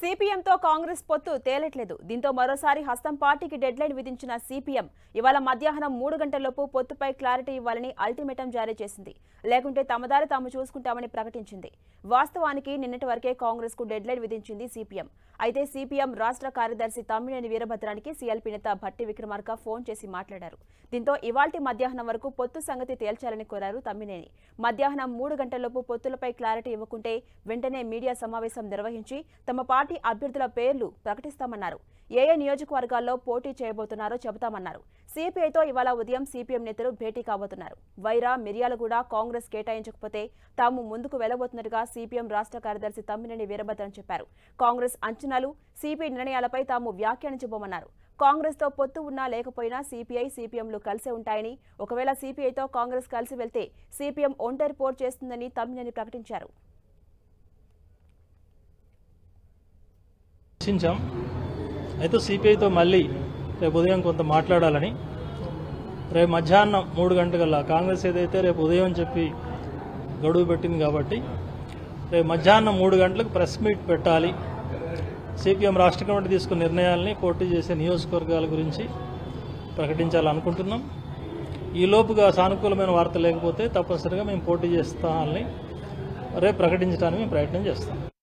సిపిఎంతో కాంగ్రెస్ పొత్తు తేలట్లేదు దీంతో మరోసారి హస్తం పార్టీకి డెడ్లైన్ విధించిన సిపిఎం ఇవాళ మధ్యాహ్నం మూడు గంటలలోపు పొత్తుపై క్లారిటీ ఇవ్వాలని అల్టిమేటం జారీ చేసింది లేకుంటే తమదారి తాము చూసుకుంటామని ప్రకటించింది వాస్తవానికి నిన్నటి వరకే కాంగ్రెస్ కు డెడ్లైన్ విధించింది సిపిఎం అయితే సిపిఎం రాష్ట్ర కార్యదర్శి తమ్మినేని వీరభద్రానికి సీఎల్పీ నేత భట్టి విక్రమార్క ఫోన్ చేసి మాట్లాడారు దీంతో ఇవాల్టి మధ్యాహ్నం వరకు పొత్తు సంగతి తేల్చాలని కోరారు తమ్మినేని మధ్యాహ్నం మూడు గంటలలోపు పొత్తులపై క్లారిటీ ఇవ్వకుంటే వెంటనే మీడియా సమావేశం నిర్వహించి తమ పార్టీ అభ్యర్థుల పేర్లు ప్రకటిస్తామన్నారు ఏ ఏ నియోజకవర్గాల్లో పోటీ చేయబోతున్నారో చెబుతామన్నారు సిపిఐతో ఇవాళ ఉదయం సిపిఎం నేతలు భేటీ కాబోతున్నారు వైరా మిర్యాలగూడ కాంగ్రెస్ కేటాయించకపోతే తాము ముందుకు వెళ్లబోతున్నట్టుగా సిపిఎం రాష్ట్ర కార్యదర్శి తమ్మినేని వీరభద్రం చెప్పారు కాంగ్రెస్ అంచనాలు సిపిఐ నిర్ణయాలపై తాము వ్యాఖ్యానించబోమన్నారు కాంగ్రెస్ తో పొత్తు ఉన్నా లేకపోయినా సిపిఐ సిపిఎంలు కలిసే ఉంటాయని ఒకవేళ సిపిఐతో కాంగ్రెస్ కలిసి వెళ్తే సిపిఎం ఒంటరి పోర్ చేస్తుందని తమ్మినేని ప్రకటించారు చర్చించాం అయితే సిపిఐతో మళ్ళీ రేపు ఉదయం కొంత మాట్లాడాలని రేపు మధ్యాహ్నం మూడు గంటలకల్లా కాంగ్రెస్ ఏదైతే రేపు ఉదయం చెప్పి గడువు పెట్టింది కాబట్టి రేపు మధ్యాహ్నం మూడు గంటలకు ప్రెస్ మీట్ పెట్టాలి సిపిఎం రాష్ట్ర కమిటీ తీసుకున్న నిర్ణయాల్ని పోటీ చేసే నియోజకవర్గాల గురించి ప్రకటించాలనుకుంటున్నాం ఈ లోపుగా సానుకూలమైన వార్త లేకపోతే తప్పనిసరిగా మేము పోటీ చేస్తామని రేపు ప్రకటించడానికి మేము ప్రయత్నం చేస్తాం